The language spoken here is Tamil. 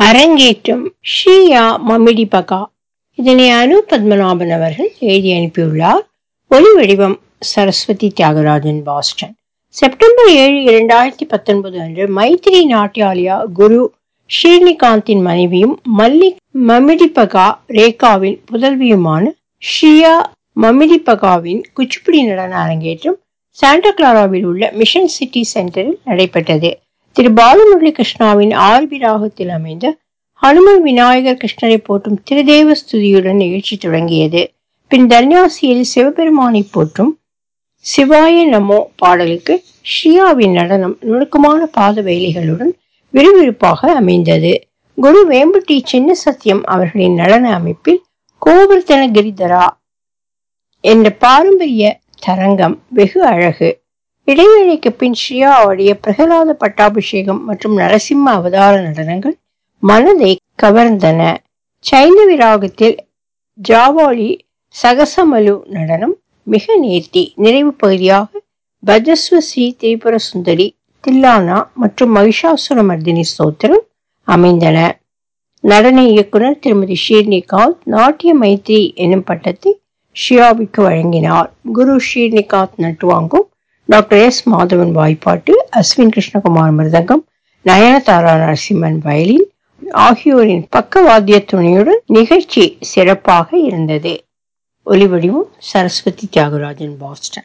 அரங்கேற்றம் ஷியா மமிடி பகா இதனை அனு பத்மநாபன் அவர்கள் எழுதி அனுப்பியுள்ளார் ஒலி வடிவம் சரஸ்வதி தியாகராஜன் பாஸ்டன் செப்டம்பர் ஏழு இரண்டாயிரத்தி பத்தொன்பது அன்று மைத்ரி நாட்டியாலியா குரு ஸ்ரீனிகாந்தின் மனைவியும் மல்லிக் மமிடிபகா ரேகாவின் புதல்வியுமான ஷியா மமிடிபகாவின் குச்சிப்புடி நடன அரங்கேற்றம் சாண்டா கிளாராவில் உள்ள மிஷன் சிட்டி சென்டரில் நடைபெற்றது திரு பாலமுரளி கிருஷ்ணாவின் ஆர்பி ராகத்தில் அமைந்த ஹனுமன் விநாயகர் கிருஷ்ணரை போற்றும் திருதேவ ஸ்துதியுடன் நிகழ்ச்சி தொடங்கியது பின் தன்யாசியில் சிவபெருமானை போற்றும் சிவாய நமோ பாடலுக்கு ஷியாவின் நடனம் நுணுக்கமான பாத வேலைகளுடன் விறுவிறுப்பாக அமைந்தது குரு வேம்புட்டி சின்ன சத்தியம் அவர்களின் நடன அமைப்பில் கோவர்த்தன கிரிதரா என்ற பாரம்பரிய தரங்கம் வெகு அழகு இடைவேளைக்கு பின் ஷியா ஆடிய பிரகலாத பட்டாபிஷேகம் மற்றும் நரசிம்ம அவதார நடனங்கள் மனதை கவர்ந்தன சைனவி ராகத்தில் ஜாவாலி சகசமலு நடனம் மிக நேர்த்தி நிறைவு பகுதியாக பஜஸ்வ ஸ்ரீ திரிபுர சுந்தரி தில்லானா மற்றும் மகிஷாசுர மர்தினி ஸ்தோத்திரம் அமைந்தன நடன இயக்குனர் திருமதி ஷீர்னிகாந்த் நாட்டிய மைத்ரி எனும் பட்டத்தை ஷியாவிற்கு வழங்கினார் குரு ஷீர்னிகாந்த் நட்டுவாங்கும் டாக்டர் எஸ் மாதவன் வாய்ப்பாட்டு அஸ்வின் கிருஷ்ணகுமார் மிருதங்கம் நயனதாரா நரசிம்மன் வயலின் ஆகியோரின் பக்கவாத்திய துணையுடன் நிகழ்ச்சி சிறப்பாக இருந்தது ஒலிவடிவும் சரஸ்வதி தியாகராஜன் பாஸ்டன்